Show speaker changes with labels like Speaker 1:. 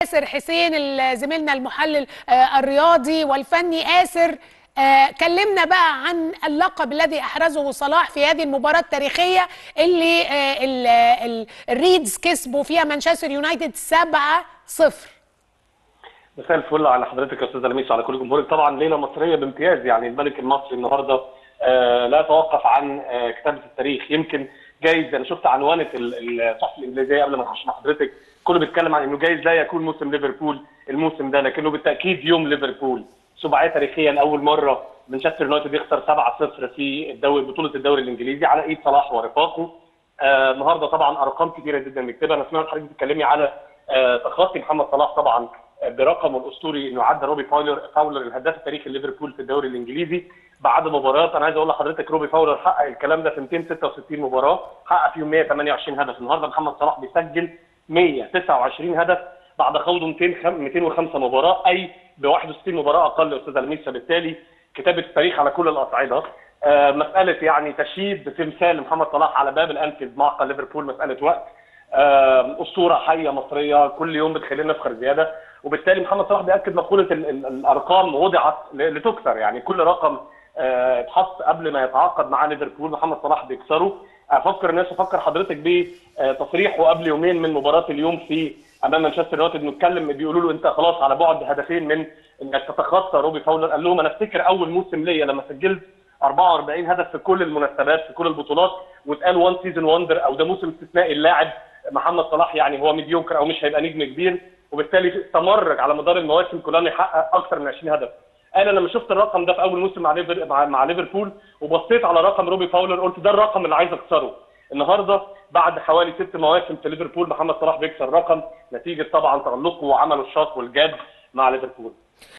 Speaker 1: آسر حسين ال- زميلنا المحلل آه، الرياضي والفني آسر آه، كلمنا بقى عن اللقب الذي احرزه صلاح في هذه المباراه التاريخيه اللي آه، ال- ال- الريدز كسبوا فيها مانشستر يونايتد 7-0
Speaker 2: مساء الفل على حضرتك يا استاذ لميس وعلى كل جمهورك طبعا ليله مصريه بامتياز يعني الملك المصري النهارده آه لا يتوقف عن آه كتابه التاريخ يمكن جايز انا شفت عنوانه ال- الصحف الانجليزيه قبل ما نخش مع حضرتك كله بيتكلم عن انه جايز لا يكون موسم ليفربول الموسم ده لكنه بالتاكيد يوم ليفربول سباعيه تاريخيا اول مره مانشستر يونايتد يخسر 7-0 في الدوري بطوله الدوري الانجليزي على ايد صلاح ورفاقه آه النهارده طبعا ارقام كثيره جدا نكتبها انا سمعت حضرتك بتتكلمي على آه تخطي محمد صلاح طبعا برقمه الاسطوري انه عدى روبي فاولر فاولر الهداف التاريخي لليفربول في الدوري الانجليزي بعد مباريات انا عايز اقول لحضرتك روبي فاولر حقق الكلام ده في 266 مباراه حقق فيهم 128 هدف النهارده محمد صلاح بيسجل 129 هدف بعد خوضه 200 205 مباراه اي ب 61 مباراه اقل يا استاذ لميس فبالتالي كتابه التاريخ على كل الاصعده آه مساله يعني تشييد تمثال محمد صلاح على باب الانفيلد معقل ليفربول مساله وقت آه، اسطوره حيه مصريه كل يوم بتخلينا نفخر زياده وبالتالي محمد صلاح بياكد مقوله ال- ال- الارقام وضعت ل- لتكسر يعني كل رقم آه، اتحط قبل ما يتعاقد مع ليفربول محمد صلاح بيكسره افكر الناس افكر حضرتك بتصريحه قبل يومين من مباراه اليوم في امام مانشستر يونايتد نتكلم بيقولوا له انت خلاص على بعد هدفين من انك تتخطى روبي فاولر قال لهم انا افتكر اول موسم ليا لما سجلت 44 هدف في كل المناسبات في كل البطولات واتقال وان سيزون وندر او ده موسم استثنائي اللاعب محمد صلاح يعني هو ميديوكر او مش هيبقى نجم كبير وبالتالي استمر على مدار المواسم كلها انه يحقق اكثر من 20 هدف. انا لما شفت الرقم ده في اول موسم مع ليفر مع, مع ليفربول وبصيت على رقم روبي فاولر قلت ده الرقم اللي عايز اكسره. النهارده بعد حوالي ست مواسم في ليفربول محمد صلاح بيكسر رقم نتيجه طبعا تالقه وعمله الشاق والجاد مع ليفربول.